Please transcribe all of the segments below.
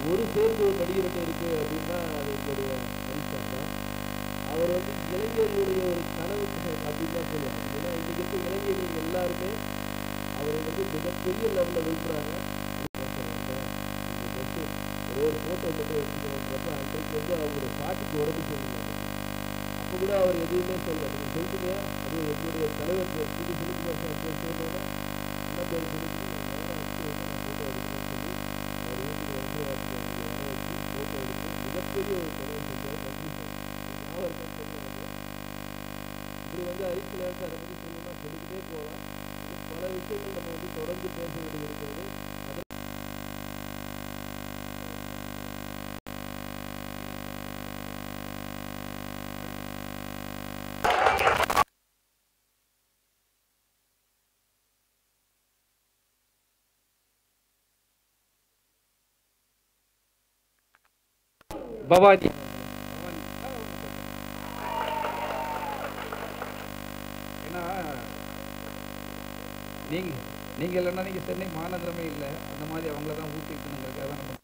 ஒரு சேர்ந்து ஒரு நடிகர்கிட்ட இருக்கு அப்படின்னா அது எங்களுடைய ஹரிசார் தான் அவர் வந்து இளைஞர்களுடைய ஒரு கனவு அப்படின்னு தான் சொல்லுவாங்க ஏன்னா இன்னைக்கு இருக்க இளைஞர்கள் எல்லாருமே அவரை வந்து மிகப்பெரிய லெவலில் விரும்புகிறாங்க ஒரே ஒரு ஃபோட்டோ மட்டும் எடுத்துக்கணுன்றப்ப அன்றைக்கு வந்து அவருடைய பாட்டுக்கு உடம்பு சொல்லுங்க அப்போ கூட அவர் எதுவுமே சொல்லல நீங்கள் சொல்லிட்டீங்க அது எங்களுடைய தலைவர் பேர் புது சிலுக்குமார் சார் பேர் சொன்னோன்னா என்ன பேர் சொல்லி நேரம் வச்சு வந்து நான் ஃபோட்டோ எடுக்கணும்னு சொல்லி அவர் வீட்டுக்கு வந்து அதுக்கு அங்கே வர வச்சு ஃபோட்டோ எடுத்து மிகப்பெரிய ஒரு தலைவர் செஞ்சார் நன்றி சார் ஞாபகம் இருக்கான்னு தெரியல எனக்கு இப்படி வந்து ஹரிசலர் சாரை பற்றி சொல்லணும்னா சொல்லிக்கிட்டே போகலாம் இன்னும் பல விஷயங்கள் நம்ம வந்து தொடர்ந்து பேச வேண்டியது இருக்கிறது அது பவானி ஏன்னா நீங்க நீங்க இல்லைன்னா நீங்க சென்னை மாநகரமே இல்லை அந்த மாதிரி அவங்கள தான் ஊட்டிக்கணுங்கிறதுக்காக தான் நம்ம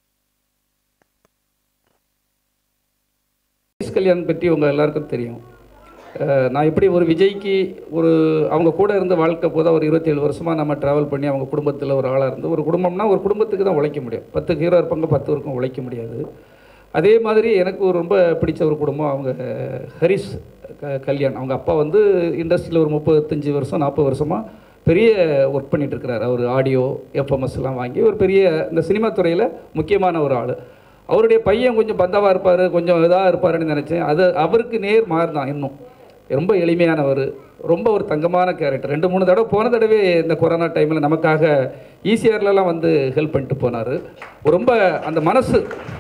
ஹரிஸ் கல்யாண் பற்றி உங்க எல்லாருக்கும் தெரியும் அஹ் நான் எப்படி ஒரு விஜய்க்கு ஒரு அவங்க கூட இருந்த வாழ்க்கை போது ஒரு இருபத்தேழு வருஷமாக நம்ம ட்ராவல் பண்ணி அவங்க குடும்பத்தில் ஒரு ஆளாக இருந்து ஒரு குடும்பம்னா ஒரு குடும்பத்துக்கு தான் உழைக்க முடியும் பத்து ஹீரோ இருப்பாங்க பத்து பேருக்கும் உழைக்க முடியாது அதே மாதிரி எனக்கு ஒரு ரொம்ப பிடிச்ச ஒரு குடும்பம் அவங்க ஹரிஸ் க கல்யாண் அவங்க அப்பா வந்து இண்டஸ்ட்ரியில் ஒரு முப்பத்தஞ்சு வருஷம் நாற்பது வருஷமாக பெரிய ஒர்க் பண்ணிட்டு இருக்கிறார் அவர் ஆடியோ எஃப்எம்எஸ்லாம் வாங்கி ஒரு பெரிய இந்த சினிமா துறையில் முக்கியமான ஒரு ஆள் அவருடைய பையன் கொஞ்சம் பந்தாவாக இருப்பார் கொஞ்சம் இதாக இருப்பாருன்னு நினச்சேன் அது அவருக்கு நேர் மாறு தான் இன்னும் ரொம்ப எளிமையானவர் ரொம்ப ஒரு தங்கமான கேரக்டர் ரெண்டு மூணு தடவை போன தடவை இந்த கொரோனா டைமில் நமக்காக ஈசிஆர்லலாம் வந்து ஹெல்ப் பண்ணிட்டு போனார் ரொம்ப அந்த மனசு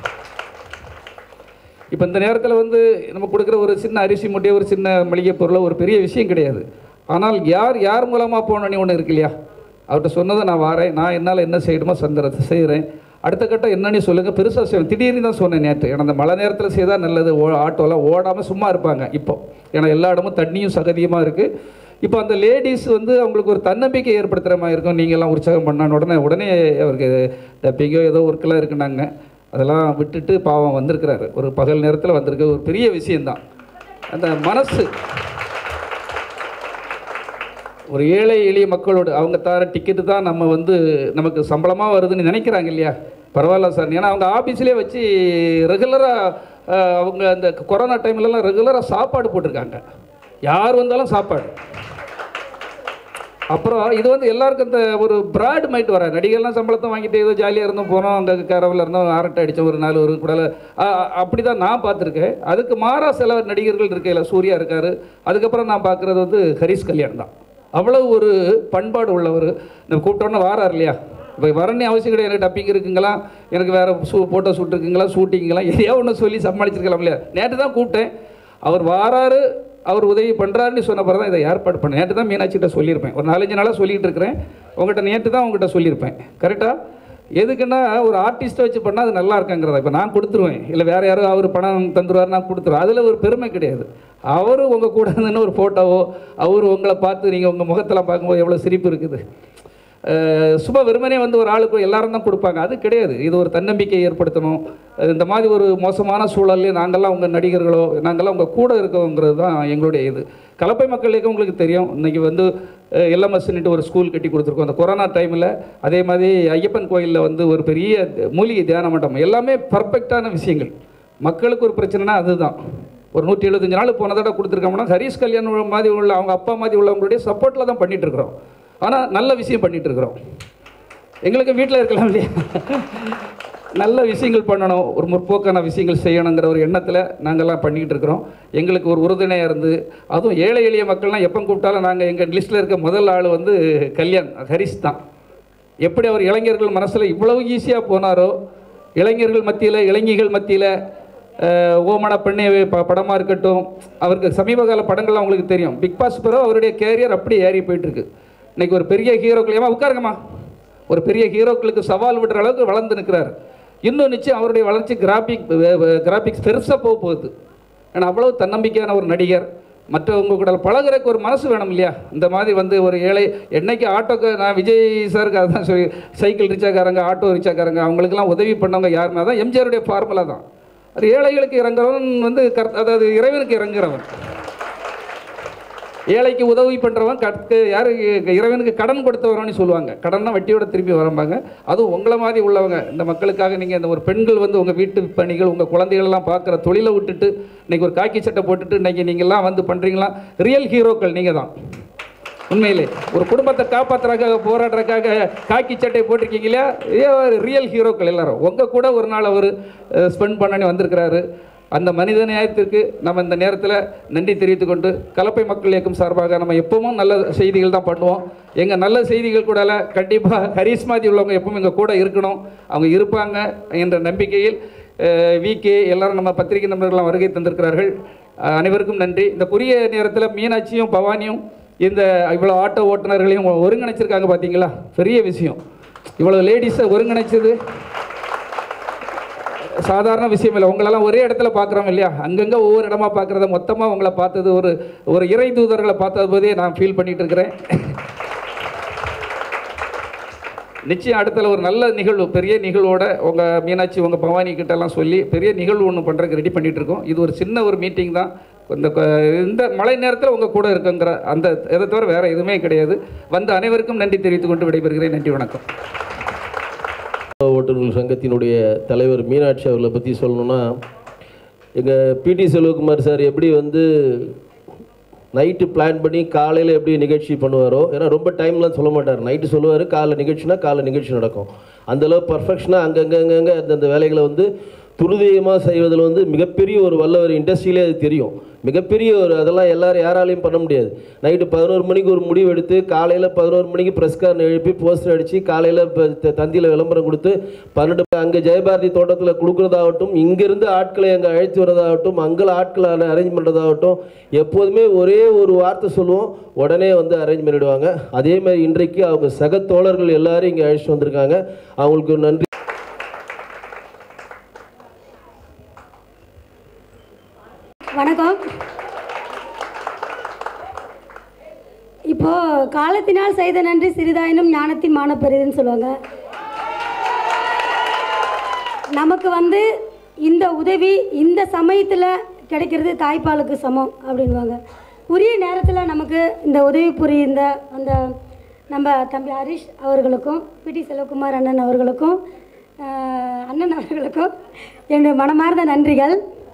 இப்போ இந்த நேரத்தில் வந்து நம்ம கொடுக்குற ஒரு சின்ன அரிசி மூட்டையோ ஒரு சின்ன மளிகை பொருளோ ஒரு பெரிய விஷயம் கிடையாது ஆனால் யார் யார் மூலமாக போனோன்னு ஒன்று இருக்கு இல்லையா அவர்கிட்ட சொன்னதை நான் வரேன் நான் என்னால் என்ன செய்யணுமோ சந்திரத்தை செய்கிறேன் அடுத்த கட்டம் என்னன்னு சொல்லுங்கள் பெருசாக செய்வேன் திடீர்னு தான் சொன்னேன் நேற்று ஏன்னா அந்த மழை நேரத்தில் செய்தால் நல்லது ஓ ஆட்டோலாம் ஓடாமல் சும்மா இருப்பாங்க இப்போ ஏன்னா எல்லா இடமும் தண்ணியும் சகதியமாக இருக்குது இப்போ அந்த லேடிஸ் வந்து அவங்களுக்கு ஒரு தன்னம்பிக்கை ஏற்படுத்துகிற மாதிரி இருக்கும் நீங்கள்லாம் உற்சாகம் பண்ணான்னு உடனே உடனே அவருக்கு டப்பிங்கோ ஏதோ ஒர்க்கெலாம் இருக்குனாங்க அதெல்லாம் விட்டுட்டு பாவம் வந்திருக்கிறாரு ஒரு பகல் நேரத்தில் வந்திருக்க ஒரு பெரிய விஷயந்தான் அந்த மனசு ஒரு ஏழை எளிய மக்களோடு அவங்க தர டிக்கெட்டு தான் நம்ம வந்து நமக்கு சம்பளமாக வருதுன்னு நினைக்கிறாங்க இல்லையா பரவாயில்ல சார் ஏன்னா அவங்க ஆஃபீஸ்லேயே வச்சு ரெகுலராக அவங்க அந்த கொரோனா டைம்லலாம் ரெகுலராக சாப்பாடு போட்டிருக்காங்க யார் வந்தாலும் சாப்பாடு அப்புறம் இது வந்து எல்லாருக்கும் இந்த ஒரு பிராட் மைண்ட் வர நடிகர்லாம் சம்பளத்தை வாங்கிட்டு ஏதோ ஜாலியாக இருந்தோம் போனோம் அங்கே கரவில் இருந்தோம் அரட்டை அடித்தோம் ஒரு நாள் ஒரு கூட அப்படி தான் நான் பார்த்துருக்கேன் அதுக்கு மாறா சில நடிகர்கள் இருக்கையில் சூர்யா இருக்கார் அதுக்கப்புறம் நான் பார்க்குறது வந்து ஹரிஷ் கல்யாண் தான் அவ்வளோ ஒரு பண்பாடு உள்ளவர் இந்த கூப்பிட்டோன்னே வாரார் இல்லையா இப்போ வரணும் அவசியம் கிடையாது எனக்கு டப்பிங் இருக்குங்களா எனக்கு வேறு ஷூ ஃபோட்டோ ஷூட் இருக்குங்களா ஷூட்டிங்களா எதையோ ஒன்று சொல்லி சமாளிச்சிருக்கலாம் இல்லையா நேற்று தான் கூப்பிட்டேன் அவர் வாராரு அவர் உதவி பண்ணுறாருன்னு சொன்ன பிறகு தான் இதை ஏற்பாடு பண்ணேன் நேற்று தான் மீனாட்சிகிட்ட சொல்லியிருப்பேன் ஒரு நாலஞ்சு நாளாக சொல்லிகிட்டு இருக்கிறேன் உங்கள்கிட்ட நேற்று தான் உங்கள்கிட்ட சொல்லியிருப்பேன் கரெக்டாக எதுக்குன்னா ஒரு ஆர்டிஸ்ட்டை வச்சு பண்ணால் அது நல்லா இருக்காங்கிறத இப்போ நான் கொடுத்துருவேன் இல்லை வேறு யாரோ அவர் பணம் தந்துருவார் நான் கொடுத்துருவேன் அதில் ஒரு பெருமை கிடையாது அவர் உங்கள் கூட இருந்துன்னு ஒரு ஃபோட்டோவோ அவர் உங்களை பார்த்து நீங்கள் உங்கள் முகத்தில் பார்க்கும்போது எவ்வளோ சிரிப்பு இருக்குது அஹ் சும்மா வெறுமனே வந்து ஒரு ஆளுக்கு எல்லாரும் தான் கொடுப்பாங்க அது கிடையாது இது ஒரு தன்னம்பிக்கையை ஏற்படுத்தணும் அஹ் இந்த மாதிரி ஒரு மோசமான சூழல்லே நாங்கள்லாம் உங்கள் நடிகர்களோ நாங்கள்லாம் உங்கள் கூட இருக்கோங்கிறது தான் எங்களுடைய இது கலப்பை மக்கள் இயக்கம் உங்களுக்கு தெரியும் இன்றைக்கி வந்து எல்எம்எஸ்ன்ட்டு ஒரு ஸ்கூல் கட்டி கொடுத்துருக்கோம் அந்த கொரோனா டைமில் அதே மாதிரி ஐயப்பன் கோயிலில் வந்து ஒரு பெரிய மூலிகை தியான மண்டபம் எல்லாமே பர்ஃபெக்டான விஷயங்கள் மக்களுக்கு ஒரு பிரச்சனைனா அதுதான் ஒரு நூற்றி எழுபத்தஞ்சு நாள் போன தடவை கொடுத்துருக்கோம்னா ஹரிஷ் கல்யாண் மாதிரி உள்ள அவங்க அப்பா மாதிரி உள்ளவங்களுடைய சப்போர்ட்டில் தான் பண்ணிட்டு இருக்கிறோம் ஆனால் நல்ல விஷயம் பண்ணிட்டு இருக்கிறோம் எங்களுக்கு வீட்டில் இருக்கலாம் இல்லையா நல்ல விஷயங்கள் பண்ணணும் ஒரு முற்போக்கான விஷயங்கள் செய்யணுங்கிற ஒரு எண்ணத்தில் நாங்கள்லாம் பண்ணிக்கிட்டு இருக்கிறோம் எங்களுக்கு ஒரு உறுதுணையாக இருந்து அதுவும் ஏழை எளிய மக்கள்லாம் எப்போ கூப்பிட்டாலும் நாங்கள் எங்கள் லிஸ்ட்டில் இருக்க முதல் ஆள் வந்து கல்யாண் ஹரிஷ் தான் எப்படி அவர் இளைஞர்கள் மனசில் இவ்வளவு ஈஸியாக போனாரோ இளைஞர்கள் மத்தியில் இளைஞர்கள் மத்தியில் ஓமன பெண்ணை ப படமாக இருக்கட்டும் அவருக்கு சமீப கால படங்கள்லாம் உங்களுக்கு தெரியும் பிக் பாஸ் பிறகு அவருடைய கேரியர் அப்படியே ஏறி போயிட்டுருக்கு இன்னைக்கு ஒரு பெரிய ஹீரோக்கள் ஏமா உட்காருங்கம்மா ஒரு பெரிய ஹீரோக்களுக்கு சவால் விடுற அளவுக்கு வளர்ந்து நிற்கிறார் இன்னும் நிச்சயம் அவருடைய வளர்ச்சி கிராபிக் கிராபிக்ஸ் பெருசாக போக போகுது ஏன்னா அவ்வளோ தன்னம்பிக்கையான ஒரு நடிகர் மற்றவங்க கூட பழகுறதுக்கு ஒரு மனசு வேணும் இல்லையா இந்த மாதிரி வந்து ஒரு ஏழை என்னைக்கு ஆட்டோக்கு நான் விஜய் சாருக்கு அதுதான் சொல்லி சைக்கிள் ரிச்சாக்காரங்க ஆட்டோ ரிச்சாக்காரங்க அவங்களுக்கெல்லாம் உதவி பண்ணவங்க யாருன்னா தான் எம்ஜிஆருடைய ஃபார்முலா தான் அது ஏழைகளுக்கு இறங்குறவன் வந்து கர் அதாவது இறைவனுக்கு இறங்குறவன் ஏழைக்கு உதவி பண்ணுறவன் கற்கு யாரு இறைவனுக்கு கடன் கொடுத்தவரன்னு சொல்லுவாங்க கடன்னா வட்டியோட திருப்பி வரம்பாங்க அதுவும் உங்களை மாதிரி உள்ளவங்க இந்த மக்களுக்காக நீங்கள் இந்த ஒரு பெண்கள் வந்து உங்கள் வீட்டு பணிகள் உங்கள் குழந்தைகளெல்லாம் பார்க்குற தொழிலை விட்டுட்டு இன்னைக்கு ஒரு காக்கி சட்டை போட்டுட்டு இன்னைக்கு நீங்கள்லாம் வந்து பண்ணுறீங்களா ரியல் ஹீரோக்கள் நீங்கள் தான் உண்மையிலே ஒரு குடும்பத்தை காப்பாற்றுறதுக்காக போராடுறதுக்காக காக்கி சட்டை போட்டிருக்கீங்களா ரியல் ஹீரோக்கள் எல்லாரும் உங்கள் கூட ஒரு நாள் அவர் ஸ்பெண்ட் பண்ணி வந்திருக்கிறாரு அந்த மனித நேயத்திற்கு நம்ம இந்த நேரத்தில் நன்றி தெரிவித்துக் கொண்டு கலப்பை மக்கள் இயக்கம் சார்பாக நம்ம எப்பவும் நல்ல செய்திகள் தான் பண்ணுவோம் எங்கள் நல்ல செய்திகள் கூட கண்டிப்பாக ஹரிஸ்மாதி உள்ளவங்க எப்பவும் எங்கள் கூட இருக்கணும் அவங்க இருப்பாங்க என்ற நம்பிக்கையில் விகே எல்லாரும் நம்ம பத்திரிகை நண்பர்கள்லாம் வருகை தந்திருக்கிறார்கள் அஹ், அனைவருக்கும் நன்றி இந்த குறுகிய நேரத்தில் மீனாட்சியும் பவானியும் இந்த இவ்வளோ ஆட்டோ ஓட்டுநர்களையும் ஒருங்கிணைச்சிருக்காங்க பார்த்தீங்களா பெரிய விஷயம் இவ்வளோ லேடிஸை ஒருங்கிணைச்சது சாதாரண விஷயம் இல்லை உங்களெல்லாம் ஒரே இடத்துல பார்க்குறோம் இல்லையா அங்கங்கே ஒவ்வொரு இடமா பார்க்குறத மொத்தமாக உங்களை பார்த்தது ஒரு ஒரு இறை தூதர்களை பார்த்தது போதே நான் ஃபீல் பண்ணிட்டு இருக்கிறேன் நிச்சயம் அடுத்தல ஒரு நல்ல நிகழ்வு பெரிய நிகழ்வோட உங்கள் மீனாட்சி உங்கள் பவானி கிட்ட எல்லாம் சொல்லி பெரிய நிகழ்வு ஒன்று பண்ணுறதுக்கு ரெடி பண்ணிட்டு இருக்கோம் இது ஒரு சின்ன ஒரு மீட்டிங் தான் இந்த க- இந்த மழை நேரத்தில் உங்கள் கூட இருக்குங்கிற அந்த இதை தவிர வேறு எதுவுமே கிடையாது வந்த அனைவருக்கும் நன்றி தெரிவித்துக் கொண்டு விடைபெறுகிறேன் நன்றி வணக்கம் ஓட்டுநர்கள் சங்கத்தினுடைய தலைவர் மீனாட்சி அவர்களை பற்றி சொல்லணும்னா எங்கள் பிடி செல்வகுமார் சார் எப்படி வந்து நைட்டு பிளான் பண்ணி காலையில் எப்படி நிகழ்ச்சி பண்ணுவாரோ ஏன்னா ரொம்ப டைம்லாம் சொல்ல மாட்டார் நைட்டு சொல்லுவார் காலைல நிகழ்ச்சினா காலைல நிகழ்ச்சி நடக்கும் அந்தளவு பர்ஃபெக்ஷனாக அங்கங்கங்க அந்தந்த வேலைகளை வந்து துரிதமாக செய்வதில் வந்து மிகப்பெரிய ஒரு வல்லவர் இண்டஸ்ட்ரியிலே அது தெரியும் மிகப்பெரிய ஒரு அதெல்லாம் எல்லாரும் யாராலையும் பண்ண முடியாது நைட்டு பதினோரு மணிக்கு ஒரு முடிவு எடுத்து காலையில் பதினோரு மணிக்கு ப்ரெஸ்காரன் எழுப்பி போஸ்டர் அடித்து காலையில் இப்போ தந்தியில் விளம்பரம் கொடுத்து பன்னெண்டு அங்கே ஜெயபாரதி தோட்டத்தில் கொடுக்குறதாகட்டும் இங்கேருந்து ஆட்களை அங்கே அழைத்து வரதாகட்டும் அங்கே ஆட்களை அரேஞ்ச் பண்ணுறதாகட்டும் எப்போதுமே ஒரே ஒரு வார்த்தை சொல்லுவோம் உடனே வந்து அரேஞ்ச் பண்ணிடுவாங்க அதே மாதிரி இன்றைக்கு அவங்க சக தோழர்கள் எல்லாரும் இங்கே அழைச்சிட்டு வந்திருக்காங்க அவங்களுக்கு நன்றி வணக்கம் இப்போ காலத்தினால் செய்த நன்றி சிறிதாயினும் ஞானத்தின் மானப்பெரிதுன்னு சொல்லுவாங்க நமக்கு வந்து இந்த உதவி இந்த சமயத்தில் கிடைக்கிறது தாய்ப்பாலுக்கு சமம் அப்படின்வாங்க உரிய நேரத்தில் நமக்கு இந்த உதவி புரிந்த அந்த நம்ம தம்பி ஹரிஷ் அவர்களுக்கும் பிடி செல்வகுமார் அண்ணன் அவர்களுக்கும் ஆஹ், அண்ணன் அவர்களுக்கும் என்னுடைய மனமார்ந்த நன்றிகள்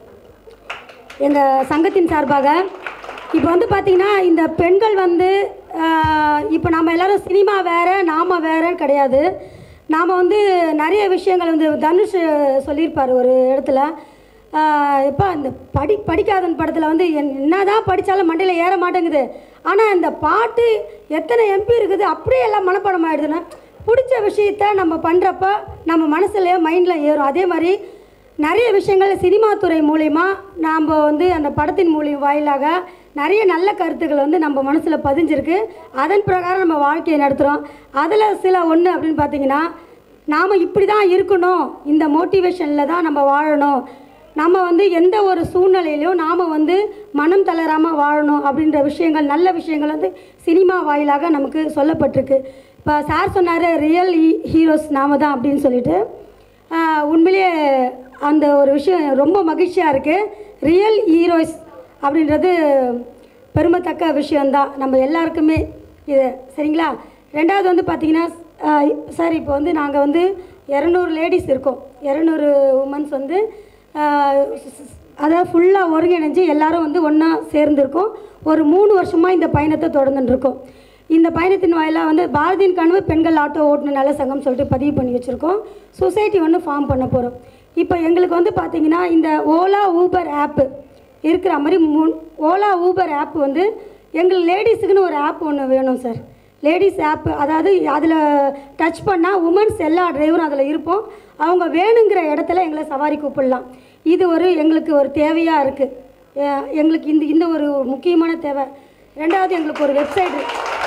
எங்கள் சங்கத்தின் சார்பாக இப்போ வந்து பார்த்திங்கன்னா இந்த பெண்கள் வந்து இப்போ நம்ம எல்லாரும் சினிமா வேறு நாம் வேறன்னு கிடையாது நாம் வந்து நிறைய விஷயங்கள் வந்து தனுஷ் சொல்லியிருப்பார் ஒரு இடத்துல இப்போ அந்த படி படிக்காதன் படத்தில் வந்து என் என்னதான் படித்தாலும் மண்டையில் ஏற மாட்டேங்குது ஆனால் இந்த பாட்டு எத்தனை எம்பி இருக்குது அப்படியே எல்லாம் மனப்பாடம் ஆயிடுதுன்னா பிடிச்ச விஷயத்த நம்ம பண்ணுறப்ப நம்ம மனசுல மைண்டில் ஏறும் அதே மாதிரி நிறைய விஷயங்கள் சினிமா துறை மூலிமா நாம் வந்து அந்த படத்தின் மூலியம் வாயிலாக நிறைய நல்ல கருத்துக்கள் வந்து நம்ம மனசில் பதிஞ்சிருக்கு அதன் பிரகாரம் நம்ம வாழ்க்கையை நடத்துகிறோம் அதில் சில ஒன்று அப்படின்னு பார்த்தீங்கன்னா நாம் இப்படி தான் இருக்கணும் இந்த மோட்டிவேஷனில் தான் நம்ம வாழணும் நம்ம வந்து எந்த ஒரு சூழ்நிலையிலையும் நாம் வந்து மனம் தளராமல் வாழணும் அப்படின்ற விஷயங்கள் நல்ல விஷயங்கள் வந்து சினிமா வாயிலாக நமக்கு சொல்லப்பட்டிருக்கு இப்போ சார் சொன்னார் ரியல் ஹீரோஸ் நாம தான் அப்படின்னு சொல்லிட்டு ஆஹ் உண்மையிலேயே அந்த ஒரு விஷயம் ரொம்ப மகிழ்ச்சியாக இருக்குது ரியல் ஹீரோஸ் அப்படின்றது பெருமைத்தக்க விஷயந்தான் நம்ம எல்லாருக்குமே இது சரிங்களா ரெண்டாவது வந்து பார்த்திங்கன்னா சார் இப்போ வந்து நாங்கள் வந்து இரநூறு லேடிஸ் இருக்கோம் இரநூறு உமன்ஸ் வந்து ஆஹ் அதாவது ஃபுல்லாக ஒருங்கிணைஞ்சு எல்லாரும் வந்து ஒன்றா சேர்ந்துருக்கோம் ஒரு மூணு வருஷமாக இந்த பயணத்தை தொடர்ந்துட்டு இருக்கோம் இந்த பயணத்தின் வாயிலாக வந்து பாரதியின் கனவு பெண்கள் ஆட்டோ ஓட்டுநர் நல சங்கம் சொல்லிட்டு பதிவு பண்ணி வச்சுருக்கோம் சொசைட்டி ஒன்று ஃபார்ம் பண்ண போகிறோம் இப்போ எங்களுக்கு வந்து பார்த்திங்கன்னா இந்த ஓலா ஊபர் ஆப்பு இருக்கிற மாதிரி மூ ஓலா ஊபர் ஆப் வந்து எங்கள் லேடிஸுக்குன்னு ஒரு ஆப் ஒன்று வேணும் சார் லேடிஸ் ஆப் அதாவது அதில் டச் பண்ணால் உமன்ஸ் எல்லா டிரைவரும் அதில் இருப்போம் அவங்க வேணுங்கிற இடத்துல எங்களை சவாரி கூப்பிடலாம் இது ஒரு எங்களுக்கு ஒரு தேவையாக இருக்குது எங்களுக்கு இந்த இந்த ஒரு முக்கியமான தேவை ரெண்டாவது எங்களுக்கு ஒரு வெப்சைட்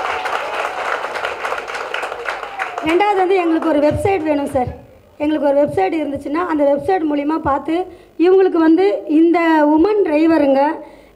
ரெண்டாவது வந்து எங்களுக்கு ஒரு வெப்சைட் வேணும் சார் எங்களுக்கு ஒரு வெப்சைட் இருந்துச்சுன்னா அந்த வெப்சைட் மூலிமா பார்த்து இவங்களுக்கு வந்து இந்த உமன் டிரைவருங்க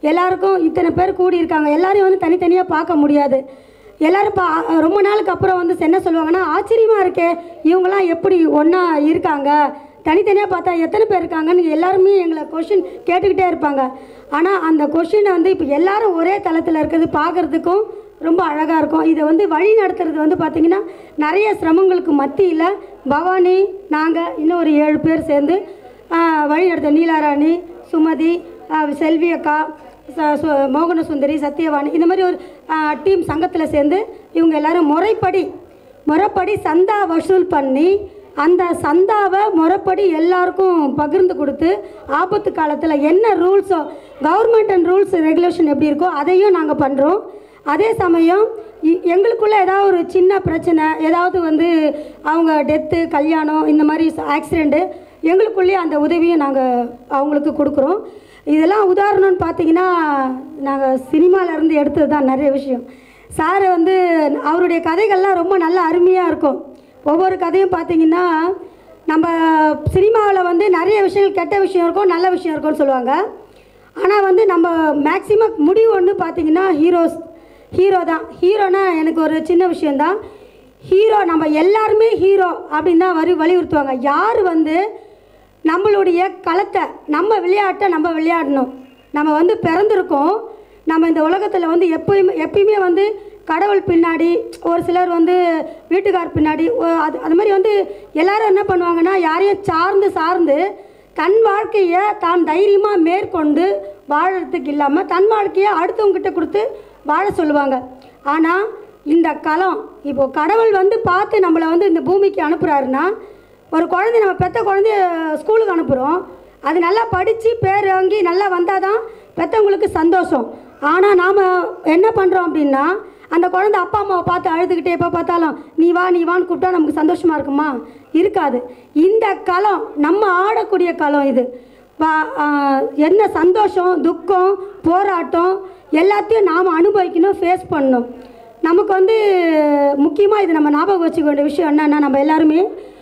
எல்லாருக்கும் இத்தனை பேர் கூடியிருக்காங்க எல்லாரையும் வந்து தனித்தனியாக பார்க்க முடியாது எல்லாரும் பா ரொம்ப நாளுக்கு அப்புறம் வந்து என்ன சொல்லுவாங்கன்னா ஆச்சரியமாக இருக்கே இவங்கெல்லாம் எப்படி ஒன்றா இருக்காங்க தனித்தனியாக பார்த்தா எத்தனை பேர் இருக்காங்கன்னு எல்லாருமே எங்களை கொஷின் கேட்டுக்கிட்டே இருப்பாங்க ஆனால் அந்த கொஷினை வந்து இப்போ எல்லாரும் ஒரே தளத்தில் இருக்கிறது பார்க்குறதுக்கும் ரொம்ப அழகாக இருக்கும் இதை வந்து வழி நடத்துறது வந்து பார்த்திங்கன்னா நிறைய சிரமங்களுக்கு மத்தியில் பவானி நாங்கள் இன்னும் ஒரு ஏழு பேர் சேர்ந்து ஆஹ், வழி நடத்த நீலாராணி சுமதி ஆஹ், செல்வி அக்கா ச- சு- மோகன சுந்தரி சத்யவாணி இந்த மாதிரி ஒரு டீம் சங்கத்தில் சேர்ந்து இவங்க எல்லாரும் முறைப்படி முறைப்படி சந்தா வசூல் பண்ணி அந்த சந்தாவை முறைப்படி எல்லாருக்கும் பகிர்ந்து கொடுத்து ஆபத்து காலத்தில் என்ன ரூல்ஸோ கவர்மெண்ட் அண்ட் ரூல்ஸ் ரெகுலேஷன் எப்படி இருக்கோ அதையும் நாங்கள் பண்ணுறோம் அதே சமயம் இ- எங்களுக்குள்ள ஏதாவது ஒரு சின்ன பிரச்சனை ஏதாவது வந்து அவங்க டெத்து கல்யாணம் இந்த மாதிரி ஆக்சிடெண்ட்டு எங்களுக்குள்ளேயே அந்த உதவியை நாங்கள் அவங்களுக்கு கொடுக்குறோம் இதெல்லாம் உதாரணம்னு பார்த்தீங்கன்னா நாங்கள் சினிமாவிலேருந்து எடுத்தது தான் நிறைய விஷயம் சார் வந்து அவருடைய கதைகள்லாம் ரொம்ப நல்ல அருமையாக இருக்கும் ஒவ்வொரு கதையும் பார்த்தீங்கன்னா நம்ம சினிமாவில் வந்து நிறைய விஷயங்கள் கெட்ட விஷயம் இருக்கும் நல்ல விஷயம் இருக்கும்னு சொல்லுவாங்க ஆனால் வந்து நம்ம மேக்ஸிமம் முடிவு ஒன்று பார்த்தீங்கன்னா ஹீரோஸ் ஹீரோ தான் ஹீரோனா எனக்கு ஒரு சின்ன விஷயந்தான் ஹீரோ நம்ம எல்லாருமே ஹீரோ அப்படின்னு தான் வரி வலியுறுத்துவாங்க யார் வந்து நம்மளுடைய களத்தை நம்ம விளையாட்டை நம்ம விளையாடணும் நம்ம வந்து பிறந்திருக்கோம் நம்ம இந்த உலகத்தில் வந்து எப்பயுமே எப்பயுமே வந்து கடவுள் பின்னாடி ஒரு சிலர் வந்து வீட்டுக்கார் பின்னாடி ஒ- அது அது மாதிரி வந்து எல்லாரும் என்ன பண்ணுவாங்கன்னா யாரையும் சார்ந்து சார்ந்து தன் வாழ்க்கையை தான் தைரியமாக மேற்கொண்டு வாழறதுக்கு இல்லாமல் தன் வாழ்க்கையை அடுத்தவங்ககிட்ட கொடுத்து வாழ சொல்லுவாங்க ஆனால் இந்த களம் இப்போ கடவுள் வந்து பார்த்து நம்மளை வந்து இந்த பூமிக்கு அனுப்புகிறாருன்னா ஒரு குழந்தை நம்ம பெத்த குழந்தைய ஸ்கூலுக்கு அனுப்புகிறோம் அது நல்லா படித்து பேர் வாங்கி நல்லா வந்தால் தான் பெற்றவங்களுக்கு சந்தோஷம் ஆனால் நாம் என்ன பண்ணுறோம் அப்படின்னா அந்த குழந்தை அப்பா அம்மாவை பார்த்து அழுதுகிட்டே எப்போ பார்த்தாலும் நீ வா நீ வான்னு கூப்பிட்டா நமக்கு சந்தோஷமாக இருக்குமா இருக்காது இந்த களம் நம்ம ஆடக்கூடிய களம் இது வா- ஆ, என்ன சந்தோஷம் துக்கம் போராட்டம் எல்லாத்தையும் நாம் அனுபவிக்கணும் ஃபேஸ் பண்ணணும் நமக்கு வந்து முக்கியமாக இது நம்ம ஞாபகம் வச்சுக்க வேண்டிய விஷயம் என்னன்னா நம்ம எல்லாருமே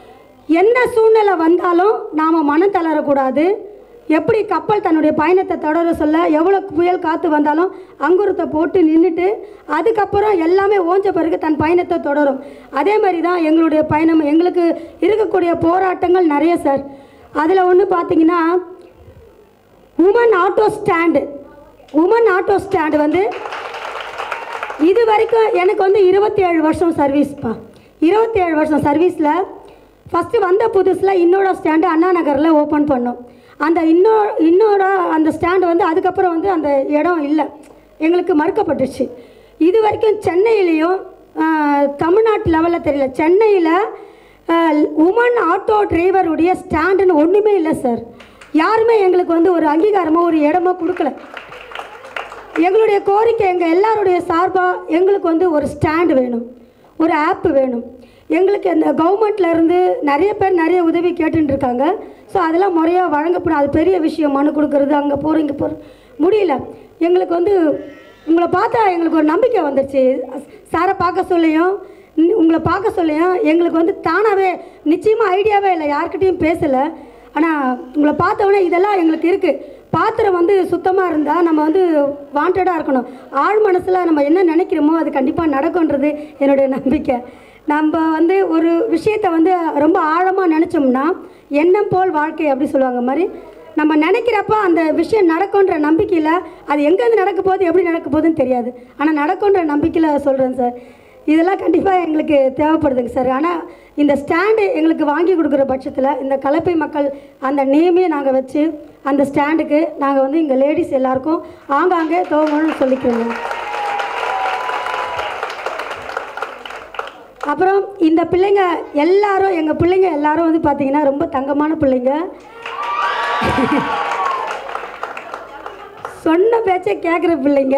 எந்த சூழ்நிலை வந்தாலும் நாம் மனம் தளரக்கூடாது எப்படி கப்பல் தன்னுடைய பயணத்தை தொடர சொல்ல எவ்வளோ புயல் காற்று வந்தாலும் அங்குரத்தை போட்டு நின்றுட்டு அதுக்கப்புறம் எல்லாமே ஓஞ்ச பிறகு தன் பயணத்தை தொடரும் அதே மாதிரி தான் எங்களுடைய பயணம் எங்களுக்கு இருக்கக்கூடிய போராட்டங்கள் நிறைய சார் அதில் ஒன்று பார்த்தீங்கன்னா woman auto stand woman auto stand வந்து இது வரைக்கும் எனக்கு வந்து இருபத்தி ஏழு வருஷம் சர்வீஸ்ப்பா இருபத்தி ஏழு வருஷம் சர்வீஸில் ஃபஸ்ட்டு வந்த புதுசில் இன்னோட ஸ்டாண்டு அண்ணா நகரில் ஓப்பன் பண்ணோம் அந்த இன்னோ இன்னோட அந்த ஸ்டாண்டு வந்து அதுக்கப்புறம் வந்து அந்த இடம் இல்லை எங்களுக்கு மறுக்கப்பட்டுச்சு இது வரைக்கும் சென்னையிலையும் ஆஹ், தமிழ்நாட்டு லெவலில் தெரியல சென்னையில் உமன் ஆட்டோ டிரைவருடைய ஸ்டாண்டுன்னு ஒன்றுமே இல்லை சார் யாருமே எங்களுக்கு வந்து ஒரு அங்கீகாரமோ ஒரு இடமோ கொடுக்கல எங்களுடைய கோரிக்கை எங்கள் எல்லாருடைய சார்பாக எங்களுக்கு வந்து ஒரு ஸ்டாண்ட் வேணும் ஒரு ஆப் வேணும் எங்களுக்கு இந்த கவர்மெண்ட்ல இருந்து நிறைய பேர் நிறைய உதவி கேட்டுட்டு இருக்காங்க ஸோ அதெல்லாம் முறையாக வழங்கப்படும் அது பெரிய விஷயம் மனு கொடுக்கறது அங்கே போகிறோம் இங்கே போகிறோம் முடியல எங்களுக்கு வந்து உங்களை பார்த்தா எங்களுக்கு ஒரு நம்பிக்கை வந்துருச்சு சாரை பார்க்க சொல்லியும் நி- உங்களை பார்க்க சொல்லியும் எங்களுக்கு வந்து தானாகவே நிச்சயமாக ஐடியாவே இல்லை யார்கிட்டயும் பேசலை ஆனால் உங்களை பார்த்தோன்னே இதெல்லாம் எங்களுக்கு இருக்குது பாத்திரம் வந்து சுத்தமாக இருந்தால் நம்ம வந்து வாண்டடாக இருக்கணும் ஆழ் மனசில் நம்ம என்ன நினைக்கிறோமோ அது கண்டிப்பாக நடக்கும்ன்றது என்னுடைய நம்பிக்கை நம்ம வந்து ஒரு விஷயத்தை வந்து ரொம்ப ஆழமாக நினச்சோம்னா எண்ணம் போல் வாழ்க்கை அப்படி சொல்லுவாங்க மாதிரி நம்ம நினைக்கிறப்ப அந்த விஷயம் நடக்கும்ன்ற நம்பிக்கையில் அது எங்கேருந்து நடக்க போகுது எப்படி நடக்க போகுதுன்னு தெரியாது ஆனால் நடக்கும்ன்ற நம்பிக்கையில் சொல்கிறேன் சார் இதெல்லாம் கண்டிப்பாக எங்களுக்கு தேவைப்படுதுங்க சார் ஆனால் இந்த ஸ்டாண்டு எங்களுக்கு வாங்கி கொடுக்குற பட்சத்தில் இந்த கலப்பை மக்கள் அந்த நேமே நாங்கள் வச்சு அந்த ஸ்டாண்டுக்கு நாங்கள் வந்து இங்கே லேடிஸ் எல்லாருக்கும் ஆங்காங்கே துவங்கணும்னு சொல்லிக்கிறோங்க அப்புறம் இந்த பிள்ளைங்க எல்லாரும் எங்கள் பிள்ளைங்க எல்லாரும் வந்து பார்த்தீங்கன்னா ரொம்ப தங்கமான பிள்ளைங்க சொன்ன பேச்சை கேட்குற பிள்ளைங்க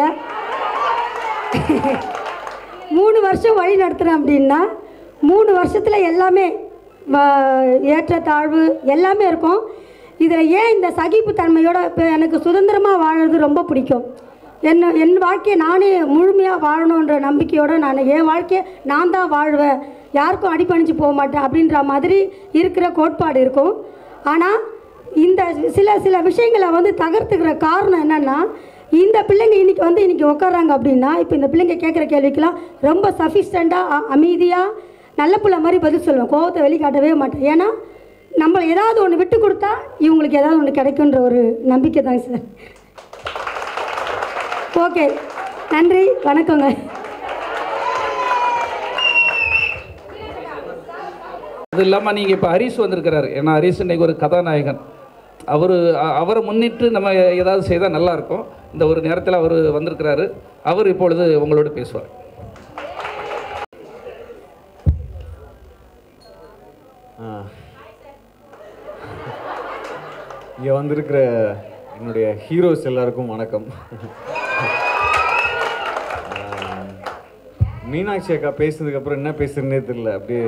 மூணு வருஷம் வழி நடத்துகிறேன் அப்படின்னா மூணு வருஷத்தில் எல்லாமே வ- ஏற்றத்தாழ்வு எல்லாமே இருக்கும் இதில் ஏன் இந்த சகிப்புத்தன்மையோட இப்போ எனக்கு சுதந்திரமாக வாழறது ரொம்ப பிடிக்கும் என்ன என் வாழ்க்கையை நானே முழுமையாக வாழணுன்ற நம்பிக்கையோடு நான் என் வாழ்க்கையை நான் தான் வாழ்வேன் யாருக்கும் அடிபணிஞ்சு போக மாட்டேன் அப்படின்ற மாதிரி இருக்கிற கோட்பாடு இருக்கும் ஆனால் இந்த சில சில விஷயங்களை வந்து தகர்த்துக்கிற காரணம் என்னென்னா இந்த பிள்ளைங்க இன்னைக்கு வந்து இன்னைக்கு உட்காராங்க அப்படின்னா இப்போ இந்த பிள்ளைங்க கேட்குற கேள்விக்கெல்லாம் ரொம்ப சஃபிஸ்டண்ட்டாக அமைதியாக நல்ல பிள்ளை மாதிரி பதில் சொல்லுவேன் கோவத்தை வெளிக்காட்டவே மாட்டேன் ஏன்னா நம்ம ஏதாவது ஒன்று விட்டு கொடுத்தா இவங்களுக்கு ஏதாவது ஒன்று கிடைக்குன்ற ஒரு நம்பிக்கை தாங்க சார் ஓகே நன்றி வணக்கங்க அது இல்லாமல் நீங்கள் இப்போ ஹரிஷ் வந்திருக்கிறாரு ஏன்னா ஹரிஷ் இன்னைக்கு ஒரு கதாநாயகன் அவர் அவரை முன்னிட்டு நம்ம ஏதாவது செய்தால் நல்லாயிருக்கும் இந்த ஒரு நேரத்தில் அவர் வந்திருக்கிறாரு அவர் இப்பொழுது உங்களோடு பேசுவார் இங்கே வந்திருக்கிற என்னுடைய ஹீரோஸ் எல்லாருக்கும் வணக்கம் ஆஹ், மீனாட்சி அக்கா பேசுனதுக்கப்புறம் என்ன பேசுறதுனே தெரியல அப்படியே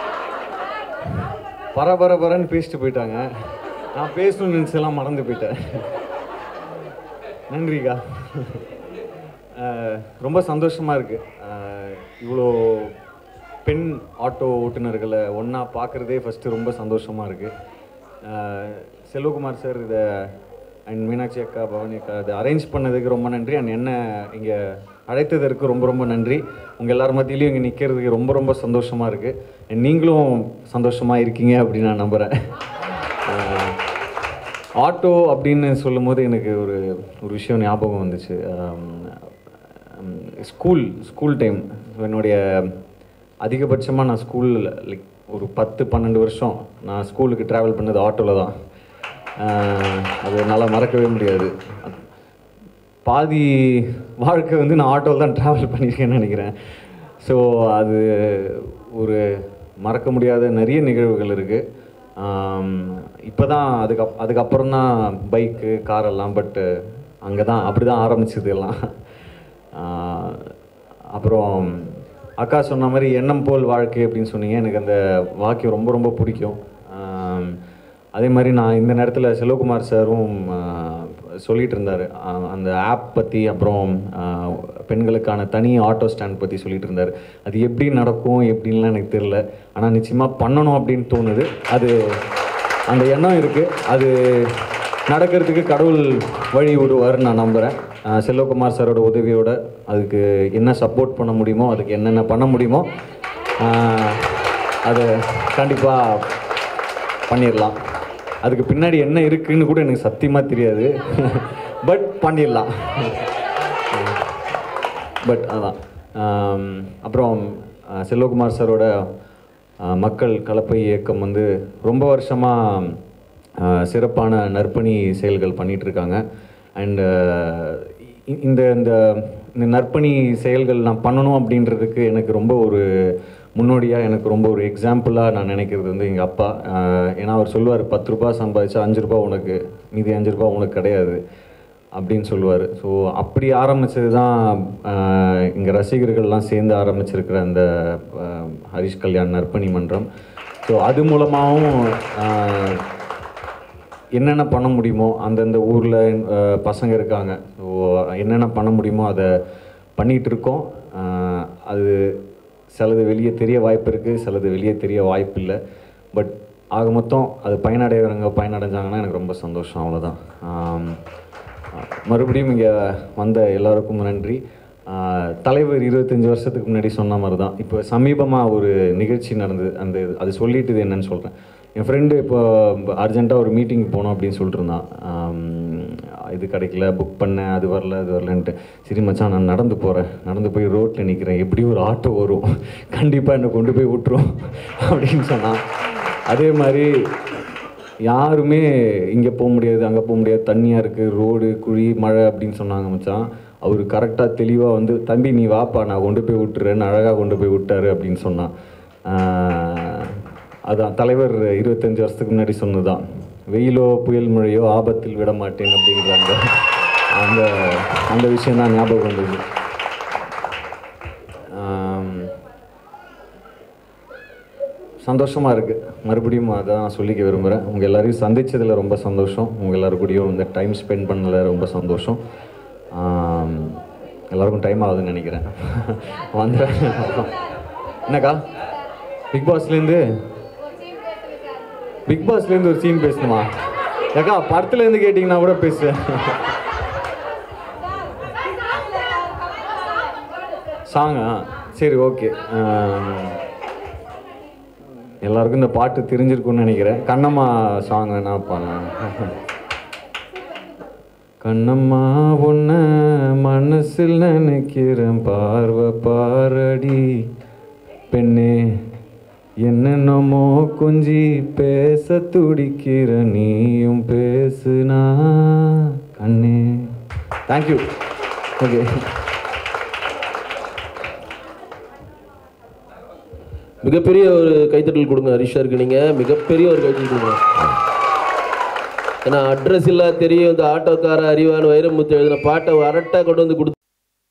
பர பர பரன்னு பேசிட்டு போயிட்டாங்க நான் பேசணும்னு நினச்செல்லாம் மறந்து போயிட்டேன் நன்றிக்கா ஆஹ், ரொம்ப சந்தோஷமாக இருக்குது இவ்வளோ பெண் ஆட்டோ ஓட்டுநர்களை ஒன்றா பார்க்குறதே ஃபஸ்ட்டு ரொம்ப சந்தோஷமாக இருக்குது செல்வகுமார் சார் இதை அண்ட் மீனாட்சி அக்கா பவானி அக்கா இதை அரேஞ்ச் பண்ணதுக்கு ரொம்ப நன்றி அண்ட் என்ன இங்கே அழைத்ததற்கு ரொம்ப ரொம்ப நன்றி உங்கள் எல்லார் மத்தியிலையும் இங்கே நிற்கிறதுக்கு ரொம்ப ரொம்ப சந்தோஷமாக இருக்குது நீங்களும் சந்தோஷமாக இருக்கீங்க அப்படின்னு நான் நம்புகிறேன் ஆட்டோ அப்படின்னு சொல்லும்போது எனக்கு ஒரு ஒரு விஷயம் ஞாபகம் வந்துச்சு ஸ்கூல் ஸ்கூல் டைம் என்னுடைய அதிகபட்சமாக நான் ஸ்கூலில் லைக் ஒரு பத்து பன்னெண்டு வருஷம் நான் ஸ்கூலுக்கு ட்ராவல் பண்ணது ஆட்டோவில் தான் ஆஹ் அது என்னால் மறக்கவே முடியாது பாதி வாழ்க்கை வந்து நான் ஆட்டோவில் தான் ட்ராவல் பண்ணியிருக்கேன்னு நினைக்கிறேன் ஸோ அது ஒரு மறக்க முடியாத நிறைய நிகழ்வுகள் இருக்குது இப்போ தான் அதுக்கு அப் அதுக்கப்புறம் தான் பைக்கு காரெல்லாம் பட்டு அங்கே தான் அப்படி தான் ஆரம்பிச்சது எல்லாம் ஆஹ் அப்புறம் அக்கா சொன்ன மாதிரி எண்ணம் போல் வாழ்க்கை அப்படின்னு சொன்னீங்க எனக்கு அந்த வாக்கியம் ரொம்ப ரொம்ப பிடிக்கும் ஆம், அதே மாதிரி நான் இந்த நேரத்தில் செல்வகுமார் சாரும் ஆஹ், சொல்லிட்டு இருந்தார் அந்த ஆப் பற்றி அப்புறம் ஆஹ், பெண்களுக்கான தனி ஆட்டோ ஸ்டாண்ட் பற்றி சொல்லிட்டு இருந்தார் அது எப்படி நடக்கும் எப்படின்லாம் எனக்கு தெரில ஆனால் நிச்சயமாக பண்ணணும் அப்படின்னு தோணுது அது அந்த எண்ணம் இருக்குது அது நடக்கிறதுக்கு கடவுள் வழி விடுவார் நான் நம்புகிறேன் ஆஹ் செல்வகுமார் சாரோட உதவியோட அதுக்கு என்ன சப்போர்ட் பண்ண முடியுமோ அதுக்கு என்னென்ன பண்ண முடியுமோ ஆஹ் அதை கண்டிப்பாக பண்ணிடலாம் அதுக்கு பின்னாடி என்ன இருக்குன்னு கூட எனக்கு சத்தியமாக தெரியாது பட் பண்ணிடலாம் பட் அதான் ஆம், அப்புறம் ஆ, செல்வகுமார் சாரோட ஆ, மக்கள் கலப்பை இயக்கம் வந்து ரொம்ப வருஷமாக சிறப்பான நற்பணி செயல்கள் பண்ணிட்டு இருக்காங்க அண்டு இந்த இந்த இந்த நற்பணி செயல்கள் நான் பண்ணணும் அப்படின்றதுக்கு எனக்கு ரொம்ப ஒரு முன்னோடியாக எனக்கு ரொம்ப ஒரு எக்ஸாம்பிளாக நான் நினைக்கிறது வந்து எங்கள் அப்பா ஆஹ் ஏன்னா அவர் சொல்லுவார் பத்து ரூபா சம்பாதிச்சா அஞ்சு ரூபா உனக்கு மீதி அஞ்சு ரூபா உனக்கு கிடையாது அப்படின்னு சொல்லுவார் ஸோ அப்படி ஆரம்பித்தது தான் இங்கே ரசிகர்கள்லாம் சேர்ந்து ஆரம்பிச்சிருக்கிற அந்த ஆஹ் ஹரிஷ் கல்யாண் நற்பணி மன்றம் ஸோ அது மூலமாகவும் ஆஹ் என்னென்ன பண்ண முடியுமோ அந்தந்த ஊரில் பசங்க இருக்காங்க ஸோ என்னென்ன பண்ண முடியுமோ அதை பண்ணிகிட்டு இருக்கோம் அஹ் அது சிலது வெளியே தெரிய வாய்ப்பு இருக்குது சிலது வெளியே தெரிய வாய்ப்பு இல்லை பட் ஆக மொத்தம் அது பயனடைகிறவங்க பயனடைஞ்சாங்கன்னா எனக்கு ரொம்ப சந்தோஷம் அவ்வளோதான் ஆம், மறுபடியும் இங்கே வந்த எல்லாருக்கும் நன்றி ஆஹ் தலைவர் இருபத்தஞ்சி வருஷத்துக்கு முன்னாடி சொன்ன மாதிரி தான் இப்போ சமீபமாக ஒரு நிகழ்ச்சி நடந்தது அந்த அது சொல்லிட்டு இது என்னன்னு சொல்கிறேன் என் ஃப்ரெண்டு இப்போ அர்ஜென்ட்டாக ஒரு மீட்டிங் போனோம் அப்படின்னு சொல்லிட்டு இருந்தான் ஆம், இது கிடைக்கல புக் பண்ணேன் அது வரல அது வரலன்ட்டு சரி மச்சான் நான் நடந்து போகிறேன் நடந்து போய் ரோட்டில் நிற்கிறேன் எப்படியும் ஒரு ஆட்டோ வரும் கண்டிப்பாக என்னை கொண்டு போய் விட்டுரும் அப்படின்னு சொன்னான் அதே மாதிரி யாருமே இங்கே போக முடியாது அங்கே போக முடியாது தண்ணியாக இருக்குது ரோடு குழி மழை அப்படின்னு சொன்னாங்க மச்சான் அவர் கரெக்டாக தெளிவாக வந்து தம்பி நீ வாப்பா நான் கொண்டு போய் விட்டுறேன்னு அழகாக கொண்டு போய் விட்டாரு அப்படின்னு சொன்னான் ஆஹ் அதான் தலைவர் இருபத்தஞ்சி வருஷத்துக்கு முன்னாடி சொன்னதுதான் வெயிலோ புயல் மழையோ ஆபத்தில் விட மாட்டேன் அப்படிங்கிற அந்த அந்த அந்த விஷயம் தான் ஞாபகம் வந்தது ஆம், சந்தோஷமாக இருக்குது மறுபடியும் அதை நான் சொல்லிக்க விரும்புகிறேன் உங்கள் எல்லாரையும் சந்திச்சதில் ரொம்ப சந்தோஷம் உங்கள் எல்லாரு கூடயும் இந்த டைம் ஸ்பெண்ட் பண்ணதில் ரொம்ப சந்தோஷம் ஆம், எல்லாருக்கும் டைம் ஆகுதுன்னு நினைக்கிறேன் வந்துடுறேன் என்னக்கா பிக் பாஸ்லேருந்து பிக் பாஸ்லேருந்து ஒரு சீன் பேசணுமா ஏக்கா படத்துலேருந்து கேட்டிங்கன்னா கூட பேசுவேன் சாங்கா சரி ஓகே எல்லாருக்கும் இந்த பாட்டு தெரிஞ்சிருக்கும்னு நினைக்கிறேன் கண்ணம்மா சாங் வேணா பாடலாம் கண்ணம்மா உன்ன மனசில் நினைக்கிறேன் பார்வை பாரடி பெண்ணே என்னென்னமோ கொஞ்சி பேச துடிக்கிற நீயும் பேசுனா கண்ணே தேங்க்யூ ஓகே மிகப்பெரிய ஒரு கைத்தட்டல் கொடுங்க ஹரிஷாருக்கு நீங்கள் மிகப்பெரிய ஒரு கைத்தட்டல் கொடுங்க ஏன்னா அட்ரஸ் இல்லா தெரியும் இந்த ஆட்டோக்கார அறிவான் வைரமுத்து எழுதின பாட்டை அரட்டா கொண்டு வந்து கொடுத்து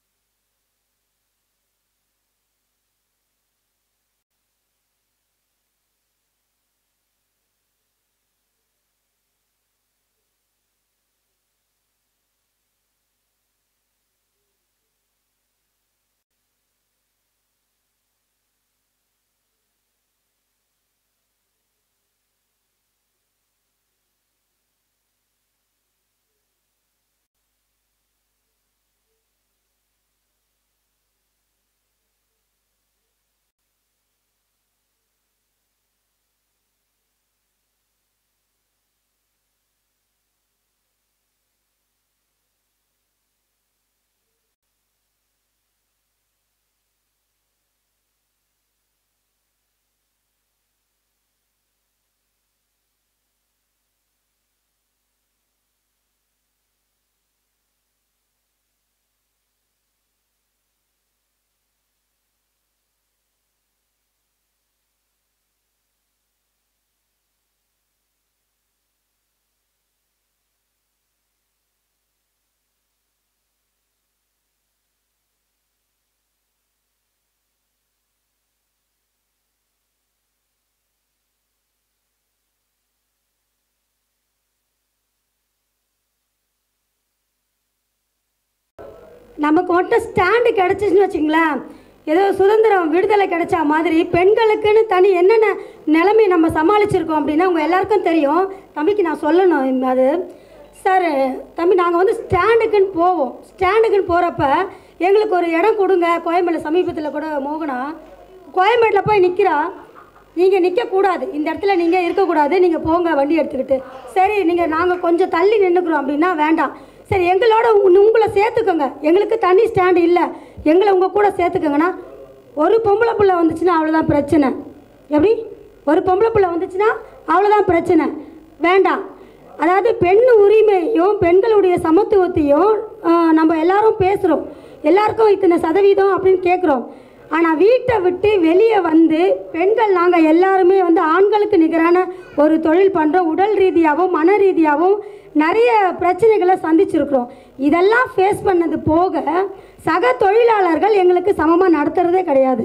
நமக்கு மட்டும் ஸ்டாண்டு கிடச்சிச்சுன்னு வச்சுங்களேன் ஏதோ சுதந்திரம் விடுதலை கிடைச்சா மாதிரி பெண்களுக்குன்னு தனி என்னென்ன நிலைமை நம்ம சமாளிச்சிருக்கோம் அப்படின்னா உங்கள் எல்லாருக்கும் தெரியும் தம்பிக்கு நான் சொல்லணும் இந்த அது சார் தம்பி நாங்கள் வந்து ஸ்டாண்டுக்குன்னு போவோம் ஸ்டாண்டுக்குன்னு போகிறப்ப எங்களுக்கு ஒரு இடம் கொடுங்க கோயம்பேடு சமீபத்தில் கூட மோகனா கோயம்பேட்டில் போய் நிற்கிறா நீங்கள் நிற்கக்கூடாது இந்த இடத்துல நீங்கள் இருக்கக்கூடாது நீங்கள் போங்க வண்டி எடுத்துக்கிட்டு சரி நீங்கள் நாங்கள் கொஞ்சம் தள்ளி நின்றுக்குறோம் அப்படின்னா வேண்டாம் சரி எங்களோட உங்க- உங்களை சேர்த்துக்கோங்க எங்களுக்கு தனி ஸ்டாண்டு இல்லை எங்களை உங்கள் கூட சேர்த்துக்கோங்கன்னா ஒரு பொம்பளை பிள்ளை வந்துச்சுன்னா அவ்வளோதான் பிரச்சனை எப்படி ஒரு பொம்பளை பிள்ளை வந்துச்சுன்னா அவ்வளோதான் பிரச்சனை வேண்டாம் அதாவது பெண் உரிமையும் பெண்களுடைய சமத்துவத்தையும் ஆஹ், நம்ம எல்லாரும் பேசுகிறோம் எல்லாருக்கும் இத்தனை சதவீதம் அப்படின்னு கேட்குறோம் ஆனால் வீட்டை விட்டு வெளியே வந்து பெண்கள் நாங்கள் எல்லாருமே வந்து ஆண்களுக்கு நிகரான ஒரு தொழில் பண்ணுறோம் உடல் ரீதியாகவும் மன ரீதியாகவும் நிறைய பிரச்சனைகளை சந்திச்சிருக்கிறோம் இதெல்லாம் ஃபேஸ் பண்ணது போக சக தொழிலாளர்கள் எங்களுக்கு சமமாக நடத்துகிறதே கிடையாது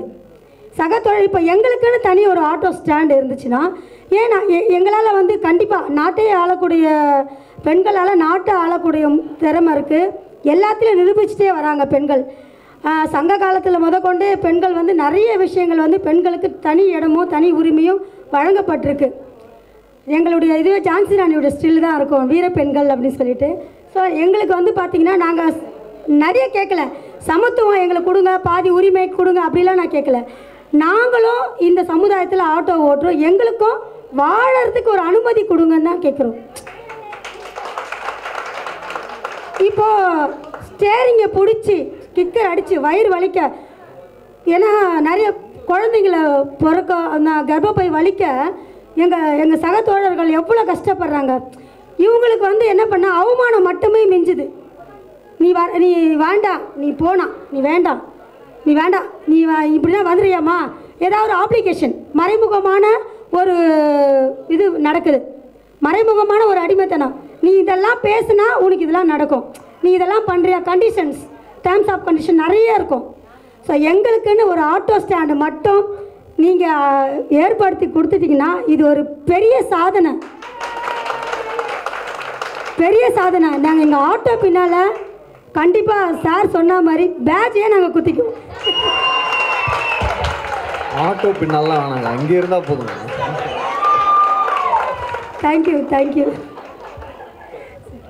சக தொழில் இப்போ எங்களுக்குன்னு தனி ஒரு ஆட்டோ ஸ்டாண்ட் இருந்துச்சுன்னா ஏன்னா எ- எங்களால் வந்து கண்டிப்பாக நாட்டையே ஆளக்கூடிய பெண்களால் நாட்டை ஆளக்கூடிய திறமை இருக்குது எல்லாத்துலேயும் நிரூபிச்சுட்டே வராங்க பெண்கள் ஆஹ் சங்க காலத்தில் முதற்கொண்டு பெண்கள் வந்து நிறைய விஷயங்கள் வந்து பெண்களுக்கு தனி இடமும் தனி உரிமையும் வழங்கப்பட்டிருக்கு எங்களுடைய இதுவே ஜான்சி ராணியோட ஸ்டில் தான் இருக்கும் வீர பெண்கள் அப்படின்னு சொல்லிட்டு ஸோ எங்களுக்கு வந்து பார்த்திங்கன்னா நாங்கள் நிறைய கேட்கல சமத்துவம் எங்களுக்கு கொடுங்க பாதி உரிமை கொடுங்க அப்படிலாம் நான் கேட்கல நாங்களும் இந்த சமுதாயத்தில் ஆட்டோ ஓட்டுறோம் எங்களுக்கும் வாழறதுக்கு ஒரு அனுமதி கொடுங்கன்னு தான் கேட்குறோம் இப்போ ஸ்டேரிங்கை பிடிச்சி கிக்கர் அடித்து வயிறு வலிக்க ஏன்னா நிறைய குழந்தைங்கள பிறக்க அந்த கர்ப்பப்பை வலிக்க எங்கள் எங்கள் சக தோழர்கள் எவ்வளோ கஷ்டப்படுறாங்க இவங்களுக்கு வந்து என்ன பண்ண அவமானம் மட்டுமே மிஞ்சுது நீ வ நீ வேண்டாம் நீ போனா நீ வேண்டாம் நீ வேண்டாம் நீ வ- இப்படிதான் வந்துடுறியாம்மா ஏதாவது ஒரு அப்ளிகேஷன் மறைமுகமான ஒரு இது நடக்குது மறைமுகமான ஒரு அடிமைத்தனம் நீ இதெல்லாம் பேசுனா உனக்கு இதெல்லாம் நடக்கும் நீ இதெல்லாம் பண்ணுறியா கண்டிஷன்ஸ் டேர்ம்ஸ் ஆஃப் கண்டிஷன் நிறைய இருக்கும் ஸோ எங்களுக்குன்னு ஒரு ஆட்டோ ஸ்டாண்டு மட்டும் நீங்கள் ஏற்படுத்தி கொடுத்துட்டீங்கன்னா இது ஒரு பெரிய சாதனை பெரிய சாதனை நாங்கள் எங்கள் ஆட்டோ பின்னால் கண்டிப்பாக சார் சொன்ன மாதிரி பேட்சே நாங்கள் குத்திக்குவோம் ஆட்டோ பின்னாலாம் வேணாங்க அங்கே இருந்தால் போதுங்க தேங்க்யூ தேங்க்யூ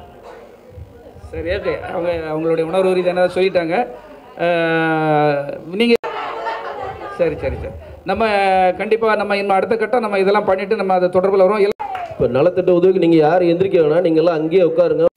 சரி ஓகே அவங்க அவங்களுடைய உணர்வு ரீதியான சொல்லிட்டாங்க அஹ், நீங்கள் சரி சரி சரி நம்ம கண்டிப்பாக நம்ம இன்னும் அடுத்த கட்டம் நம்ம இதெல்லாம் பண்ணிவிட்டு நம்ம அதை தொடர்பில் வரும் இப்போ நலத்திட்ட உதவிக்கு நீங்கள் யார் எந்திரிக்க வேணாம் நீங்கள்லாம் அங்கேயே உட்காருங்க